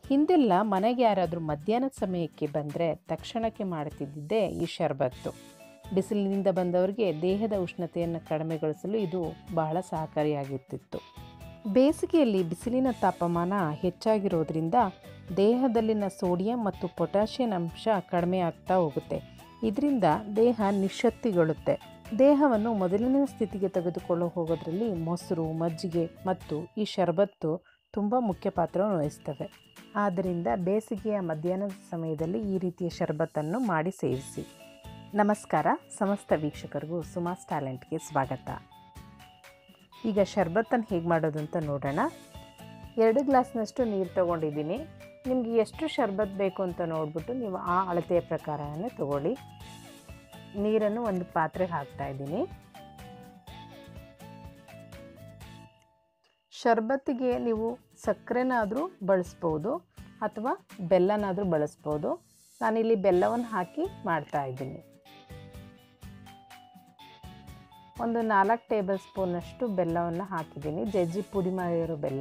ಹಿಂದೆಲ್ಲ ಮನೆಗೆ ಯಾರಾದರೂ ಮಧ್ಯಾಹ್ನದ ಸಮಯಕ್ಕೆ ಬಂದರೆ ತಕ್ಷಣಕ್ಕೆ ಮಾಡುತ್ತಿದ್ದೇ ಈ ಶರಬತ್ತು ಬಿಸಿಲಿನಿಂದ ಬಂದವರಿಗೆ ದೇಹದ ಉಷ್ಣತೆಯನ್ನು ಕಡಿಮೆಗೊಳಿಸಲು ಇದು ಬಹಳ ಸಹಕಾರಿಯಾಗಿರ್ತಿತ್ತು ಬೇಸಿಗೆಯಲ್ಲಿ ಬಿಸಿಲಿನ ತಾಪಮಾನ ಹೆಚ್ಚಾಗಿರೋದ್ರಿಂದ ದೇಹದಲ್ಲಿನ ಸೋಡಿಯಂ ಮತ್ತು ಪೊಟ್ಯಾಷಿಯಂ ಅಂಶ ಕಡಿಮೆ ಆಗ್ತಾ ಹೋಗುತ್ತೆ ಇದರಿಂದ ದೇಹ ನಿಶಕ್ತಿಗೊಳ್ಳುತ್ತೆ ದೇಹವನ್ನು ಮೊದಲಿನ ಸ್ಥಿತಿಗೆ ತೆಗೆದುಕೊಳ್ಳೋ ಹೋಗೋದ್ರಲ್ಲಿ ಮೊಸರು ಮಜ್ಜಿಗೆ ಮತ್ತು ಈ ಶರಬತ್ತು ತುಂಬ ಮುಖ್ಯ ಪಾತ್ರವನ್ನು ವಹಿಸ್ತವೆ ಆದ್ದರಿಂದ ಬೇಸಿಗೆಯ ಮಧ್ಯಾಹ್ನದ ಸಮಯದಲ್ಲಿ ಈ ರೀತಿಯ ಶರಬತ್ತನ್ನು ಮಾಡಿ ಸೇವಿಸಿ ನಮಸ್ಕಾರ ಸಮಸ್ತ ವೀಕ್ಷಕರಿಗೂ ಸುಮಾಸ್ ಟ್ಯಾಲೆಂಟ್ಗೆ ಸ್ವಾಗತ ಈಗ ಶರ್ಬತ್ತನ್ನು ಹೇಗೆ ಮಾಡೋದು ಅಂತ ನೋಡೋಣ ಎರಡು ಗ್ಲಾಸ್ನಷ್ಟು ನೀರು ತೊಗೊಂಡಿದ್ದೀನಿ ನಿಮಗೆ ಎಷ್ಟು ಶರ್ಬತ್ ಬೇಕು ಅಂತ ನೋಡಿಬಿಟ್ಟು ನೀವು ಆ ಅಳತೆಯ ಪ್ರಕಾರನೇ ತಗೊಳ್ಳಿ ನೀರನ್ನು ಒಂದು ಪಾತ್ರೆಗೆ ಹಾಕ್ತಾ ಇದ್ದೀನಿ ಶರ್ಬತ್ತಿಗೆ ನೀವು ಸಕ್ಕರೆನಾದರೂ ಬಳಸ್ಬೋದು ಅಥವಾ ಬೆಲ್ಲನಾದರೂ ಬಳಸ್ಬೋದು ನಾನಿಲ್ಲಿ ಬೆಲ್ಲವನ್ನು ಹಾಕಿ ಮಾಡ್ತಾ ಇದ್ದೀನಿ ಒಂದು ನಾಲ್ಕು ಟೇಬಲ್ ಸ್ಪೂನಷ್ಟು ಬೆಲ್ಲವನ್ನು ಹಾಕಿದ್ದೀನಿ ಜಜ್ಜಿ ಪುಡಿ ಮಾಡಿರೋ ಬೆಲ್ಲ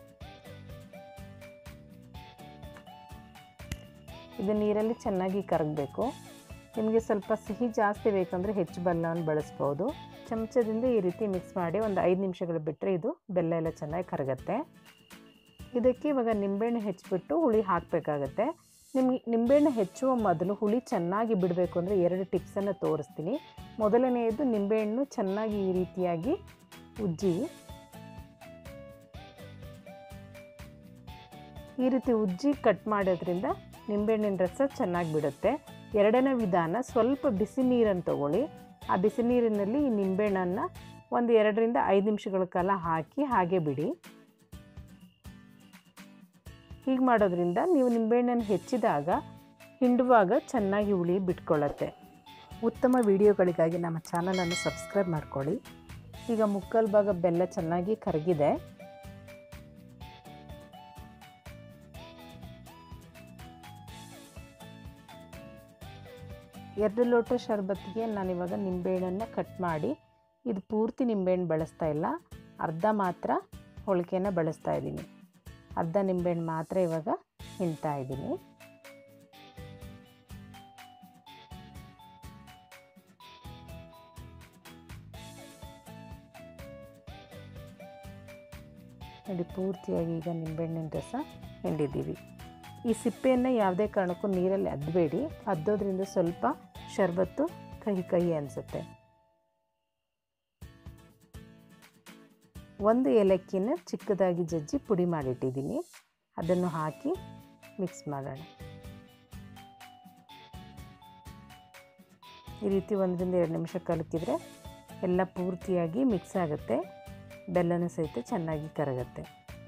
ಇದು ನೀರಲ್ಲಿ ಚೆನ್ನಾಗಿ ಕರಗಬೇಕು ನಿಮಗೆ ಸ್ವಲ್ಪ ಸಿಹಿ ಜಾಸ್ತಿ ಬೇಕಂದರೆ ಹೆಚ್ಚು ಬೆಲ್ಲವನ್ನು ಬಳಸ್ಬೋದು ಚಮಚದಿಂದ ಈ ರೀತಿ ಮಿಕ್ಸ್ ಮಾಡಿ ಒಂದು ಐದು ನಿಮಿಷಗಳು ಬಿಟ್ಟರೆ ಇದು ಬೆಲ್ಲ ಎಲ್ಲ ಚೆನ್ನಾಗಿ ಕರಗತ್ತೆ ಇದಕ್ಕೆ ಇವಾಗ ನಿಂಬೆಹಣ್ಣು ಹೆಚ್ಚಿಬಿಟ್ಟು ಹುಳಿ ಹಾಕಬೇಕಾಗತ್ತೆ ನಿಮಗೆ ನಿಂಬೆಹಣ್ಣು ಹೆಚ್ಚುವ ಮೊದಲು ಹುಳಿ ಚೆನ್ನಾಗಿ ಬಿಡಬೇಕು ಅಂದರೆ ಎರಡು ಟಿಪ್ಸನ್ನು ತೋರಿಸ್ತೀನಿ ಮೊದಲನೆಯದು ನಿಂಬೆಹಣ್ಣು ಚೆನ್ನಾಗಿ ಈ ರೀತಿಯಾಗಿ ಉಜ್ಜಿ ಈ ರೀತಿ ಉಜ್ಜಿ ಕಟ್ ಮಾಡೋದ್ರಿಂದ ನಿಂಬೆಹಣ್ಣಿನ ರಸ ಚೆನ್ನಾಗಿ ಬಿಡುತ್ತೆ ಎರಡನೇ ವಿಧಾನ ಸ್ವಲ್ಪ ಬಿಸಿ ನೀರನ್ನು ತಗೊಳ್ಳಿ ಆ ಬಿಸಿ ನೀರಿನಲ್ಲಿ ಈ ನಿಂಬೆಹಣ್ಣನ್ನು ಒಂದು ಎರಡರಿಂದ ಐದು ನಿಮಿಷಗಳ ಕಾಲ ಹಾಕಿ ಹಾಗೆ ಬಿಡಿ ಹೀಗೆ ಮಾಡೋದ್ರಿಂದ ನೀವು ನಿಂಬೆಹಣ್ಣನ್ನು ಹೆಚ್ಚಿದಾಗ ಹಿಂಡುವಾಗ ಚೆನ್ನಾಗಿ ಹುಳಿ ಬಿಟ್ಕೊಳ್ಳುತ್ತೆ ಉತ್ತಮ ವಿಡಿಯೋಗಳಿಗಾಗಿ ನಮ್ಮ ಚಾನಲನ್ನು ಸಬ್ಸ್ಕ್ರೈಬ್ ಮಾಡ್ಕೊಳ್ಳಿ ಈಗ ಮುಕ್ಕಾಲು ಭಾಗ ಬೆಲ್ಲ ಚೆನ್ನಾಗಿ ಕರಗಿದೆ ಎರಡು ಲೋಟ ಶರ್ಬತ್ತಿಗೆ ನಾನಿವಾಗ ನಿಂಬೆಹಣ್ಣನ್ನು ಕಟ್ ಮಾಡಿ ಇದು ಪೂರ್ತಿ ನಿಂಬೆಹಣ್ಣು ಬಳಸ್ತಾ ಇಲ್ಲ ಅರ್ಧ ಮಾತ್ರ ಹೋಳಿಗೆನ ಬಳಸ್ತಾ ಇದ್ದೀನಿ ಅರ್ಧ ನಿಂಬೆಹಣ್ಣು ಮಾತ್ರ ಇವಾಗ ಹಿಂಡ್ತಾ ಇದ್ದೀನಿ ನೋಡಿ ಪೂರ್ತಿಯಾಗಿ ಈಗ ನಿಂಬೆಹಣ್ಣಿನ ರಸ ಹಿಂಡಿದ್ದೀವಿ ಈ ಸಿಪ್ಪೆಯನ್ನು ಯಾವುದೇ ಕಾರಣಕ್ಕೂ ನೀರಲ್ಲಿ ಅದ್ದಬೇಡಿ ಅದ್ದೋದ್ರಿಂದ ಸ್ವಲ್ಪ ಶರ್ಬತ್ತು ಕಹಿ ಕಹಿ ಅನಿಸುತ್ತೆ ಒಂದು ಏಲಕ್ಕಿನ ಚಿಕ್ಕದಾಗಿ ಜಜ್ಜಿ ಪುಡಿ ಮಾಡಿಟ್ಟಿದ್ದೀನಿ ಅದನ್ನು ಹಾಕಿ ಮಿಕ್ಸ್ ಮಾಡೋಣ ಈ ರೀತಿ ಒಂದರಿಂದ ಎರಡು ನಿಮಿಷ ಕಲಕಿದ್ರೆ ಎಲ್ಲ ಪೂರ್ತಿಯಾಗಿ ಮಿಕ್ಸ್ ಆಗುತ್ತೆ ಬೆಲ್ಲನೂ ಸಹಿತ ಚೆನ್ನಾಗಿ ಕರಗುತ್ತೆ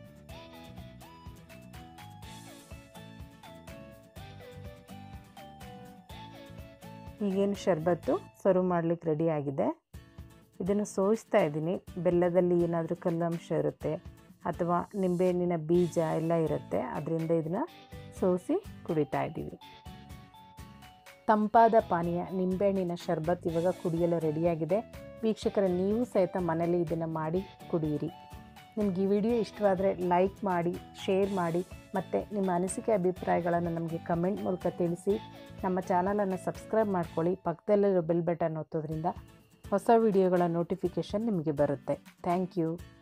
ಈಗೇನು ಶರ್ಬತ್ತು ಸರ್ವ್ ಮಾಡಲಿಕ್ಕೆ ರೆಡಿ ಆಗಿದೆ ಇದನ್ನು ಸೋಸ್ತಾ ಇದ್ದೀನಿ ಬೆಲ್ಲದಲ್ಲಿ ಏನಾದರೂ ಕಲ್ಲಂಶ ಇರುತ್ತೆ ಅಥವಾ ನಿಂಬೆಹಣ್ಣಿನ ಬೀಜ ಎಲ್ಲ ಇರುತ್ತೆ ಅದರಿಂದ ಇದನ್ನು ಸೋಸಿ ಕುಡಿತಾ ಇದ್ದೀವಿ ತಂಪಾದ ಪಾನೀಯ ನಿಂಬೆಹಣ್ಣಿನ ಶರ್ಬತ್ ಇವಾಗ ಕುಡಿಯಲು ರೆಡಿಯಾಗಿದೆ ವೀಕ್ಷಕರ ನೀವು ಸಹಿತ ಮನೇಲಿ ಇದನ್ನು ಮಾಡಿ ಕುಡಿಯಿರಿ ನಿಮ್ಗೆ ಈ ವಿಡಿಯೋ ಇಷ್ಟವಾದರೆ ಲೈಕ್ ಮಾಡಿ ಶೇರ್ ಮಾಡಿ ಮತ್ತು ನಿಮ್ಮ ಅನಿಸಿಕೆ ಅಭಿಪ್ರಾಯಗಳನ್ನು ನಮಗೆ ಕಮೆಂಟ್ ಮೂಲಕ ತಿಳಿಸಿ ನಮ್ಮ ಚಾನಲನ್ನು ಸಬ್ಸ್ಕ್ರೈಬ್ ಮಾಡ್ಕೊಳ್ಳಿ ಪಕ್ಕದಲ್ಲಿರೋ ಬೆಲ್ ಬಟನ್ ಒತ್ತೋದ್ರಿಂದ ಹೊಸ ವಿಡಿಯೋಗಳ ನೋಟಿಫಿಕೇಷನ್ ನಿಮಗೆ ಬರುತ್ತೆ ಥ್ಯಾಂಕ್ ಯು